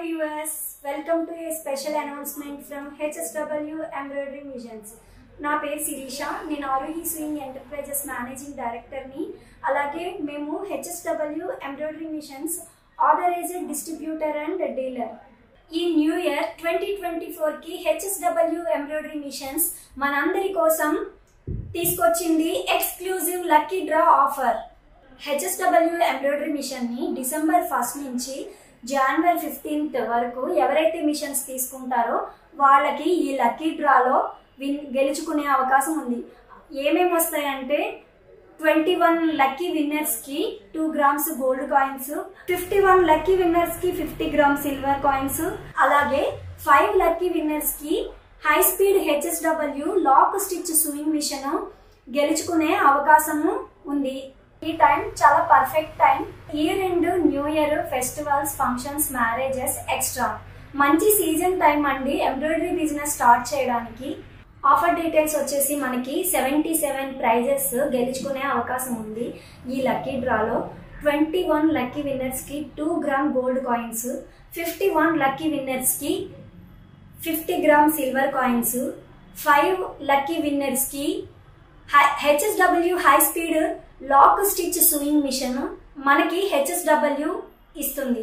viewers, welcome to a special announcement from HSW Embroidery Missions. నా పేరు శిరీష నేను Aarohi swing enterprises managing డైరెక్టర్ని అలాగే మేము HSW embroidery machines authorised distributor and dealer ఈ న్యూ ఇయర్ ట్వంటీ ట్వంటీ ఫోర్కి హెచ్ఎస్డబ్ల్యూ ఎంబ్రాయిడరీ మిషన్స్ మనందరి కోసం తీసుకొచ్చింది exclusive lucky draw offer HSW embroidery మిషన్ని డిసెంబర్ ఫస్ట్ నుంచి జనవరి ఫిఫ్టీన్త్ వరకు ఎవరైతే మిషన్స్ తీసుకుంటారో వాళ్ళకి ఈ లక్కీ డ్రాలో విన్ గెలుచుకునే అవకాశం ఉంది ఏమేమి వస్తాయంటే ట్వంటీ వన్ లక్కీ విన్నర్స్కి two grams gold coins fifty one lucky విన్నర్స్కి ఫిఫ్టీ గ్రామ్ సిల్వర్ కాయిన్స్ అలాగే ఫైవ్ లక్కీ విన్నర్స్కి high speed HSW lock stitch swing machine గెలుచుకునే అవకాశము ఉంది ఈ టైం చాలా perfect time year end new year festivals functions marriages extra మంచి season time అండి ఎంబ్రాయిడరీ బిజినెస్ స్టార్ట్ చేయడానికి ఆఫర్ డీటెయిల్స్ వచ్చేసి మనకి సెవెంటీ సెవెన్ ప్రైజెస్ గెలుచుకునే అవకాశం ఉంది ఈ లక్కీ డ్రాలో ట్వంటీ వన్ లక్కీ విన్నర్స్కి two gram gold coins fifty one lucky విన్నర్స్కి fifty gram silver coins five lucky విన్నర్స్కి HSW high speed lock stitch swing machine మనకి హెచ్ఎస్డబ్ల్యూ ఇస్తుంది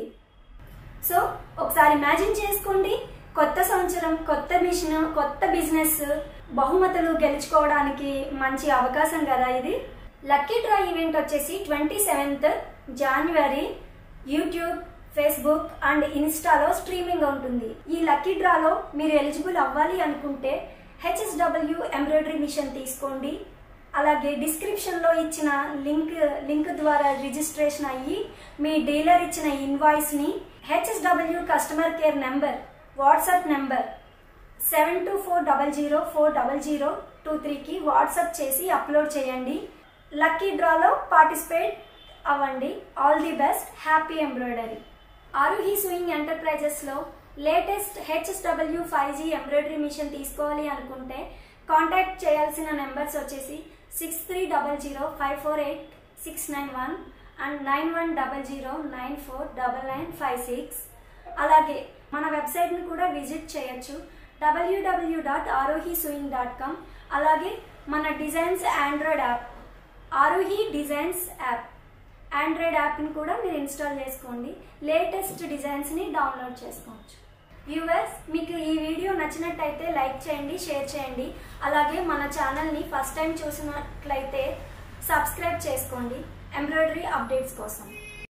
సో ఒకసారి ఇమాజిన్ చేసుకోండి కొత్త సంవత్సరం కొత్త మిషన్ కొత్త బిజినెస్ బహుమతులు గెలుచుకోవడానికి మంచి అవకాశం కదా ఇది లక్కీ డ్రా ఈవెంట్ వచ్చేసి ట్వంటీ సెవెంత్ జనవరి యూట్యూబ్ ఫేస్బుక్ అండ్ ఇన్స్టాలో స్ట్రీమింగ్ ఉంటుంది ఈ లక్కీ డ్రాలో మీరు ఎలిజిబుల్ అవ్వాలి అనుకుంటే హెచ్ఎస్డబ్ల్యూ ఎంబ్రాయిడరీ మిషన్ తీసుకోండి అలాగే డిస్క్రిప్షన్లో ఇచ్చిన లింక్ లింక్ ద్వారా రిజిస్ట్రేషన్ అయ్యి మీ డీలర్ ఇచ్చిన ఇన్వాయిస్ని HSW customer care number WhatsApp number seven two four double zero four double zero two త్రీకి వాట్సాప్ చేసి అప్లోడ్ చేయండి లక్కీ డ్రాలో పార్టిసిపేట్ అవ్వండి all the best happy embroidery Aarohi swing ఎంటర్ప్రైజెస్లో latest HSW five G embroidery machine తీసుకోవాలి అనుకుంటే contact చేయాల్సిన numbers వచ్చేసి six three double zero five four eight six nine one and nine one double zero nine four double nine five six అలాగే మన వెబ్సైట్ని కూడా visit చేయొచ్చు WWW dot Arohi swing dot com అలాగే మన designs android app Arohi designs app android యాప్ని కూడా మీరు ఇన్స్టాల్ చేసుకోండి లేటెస్ట్ డిజైన్స్ని డౌన్లోడ్ చేసుకోవచ్చు వ్యూవర్స్ మీకు ఈ వీడియో నచ్చినట్టయితే లైక్ చేయండి షేర్ చేయండి అలాగే మన ఛానల్ని ఫస్ట్ టైం చూసినట్లయితే సబ్స్క్రైబ్ చేసుకోండి ఎంబ్రాయిడరీ అప్డేట్స్ కోసం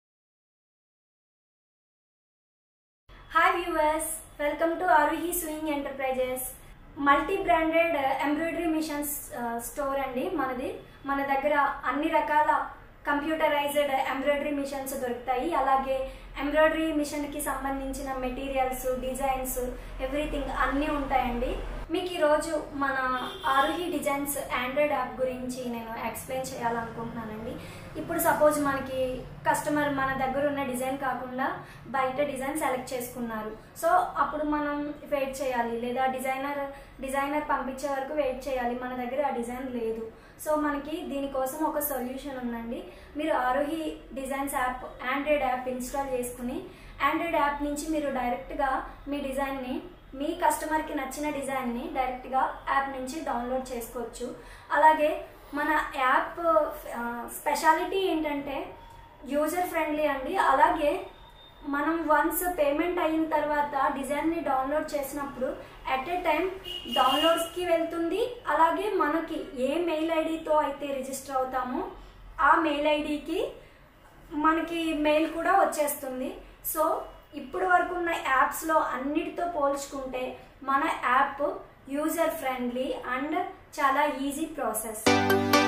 hi viewers welcome to Aarohi swing enterprises multi branded embroidery machines store అండి మనది మన దగ్గర అన్ని రకాల కంప్యూటరైజ్డ్ ఎంబ్రాయిడరీ మిషన్స్ దొరుకుతాయి అలాగే ఎంబ్రాయిడరీ మిషన్కి సంబంధించిన మెటీరియల్స్ డిజైన్స్ ఎవ్రీథింగ్ అన్నీ ఉంటాయండి మీకు ఈరోజు మన ఆరుహి డిజైన్స్ ఆండ్రాయిడ్ యాప్ గురించి నేను ఎక్స్ప్లెయిన్ చేయాలనుకుంటున్నానండి ఇప్పుడు సపోజ్ మనకి కస్టమర్ మన దగ్గర ఉన్న డిజైన్ కాకుండా బయట డిజైన్ సెలెక్ట్ చేసుకున్నారు సో అప్పుడు మనం వెయిట్ చేయాలి లేదా డిజైనర్ డిజైనర్ పంపించే వరకు వెయిట్ చేయాలి మన దగ్గర ఆ డిజైన్ లేదు సో మనకి దీనికోసం ఒక సొల్యూషన్ ఉందండి మీరు Arohi designs app android app install చేసుకుని ఆండ్రాయిడ్ యాప్ నుంచి మీరు డైరెక్ట్గా మీ డిజైన్ని మీ కస్టమర్కి నచ్చిన డిజైన్ని డైరెక్ట్గా యాప్ నుంచి డౌన్లోడ్ చేసుకోవచ్చు అలాగే మన యాప్ స్పెషాలిటీ ఏంటంటే యూజర్ ఫ్రెండ్లీ అండి అలాగే మనం వన్స్ పేమెంట్ అయిన తర్వాత డిజైన్ని డౌన్లోడ్ చేసినప్పుడు అట్ ఏ టైం డౌన్లోడ్స్కి వెళ్తుంది అలాగే మనకి ఏ మెయిల్ ఐడితో అయితే రిజిస్టర్ అవుతామో ఆ మెయిల్ ఐడికి మనకి మెయిల్ కూడా వచ్చేస్తుంది సో ఇప్పుడు వరకు ఉన్న యాప్స్లో అన్నిటితో పోల్చుకుంటే మన యాప్ యూజర్ ఫ్రెండ్లీ అండ్ చాలా ఈజీ ప్రాసెస్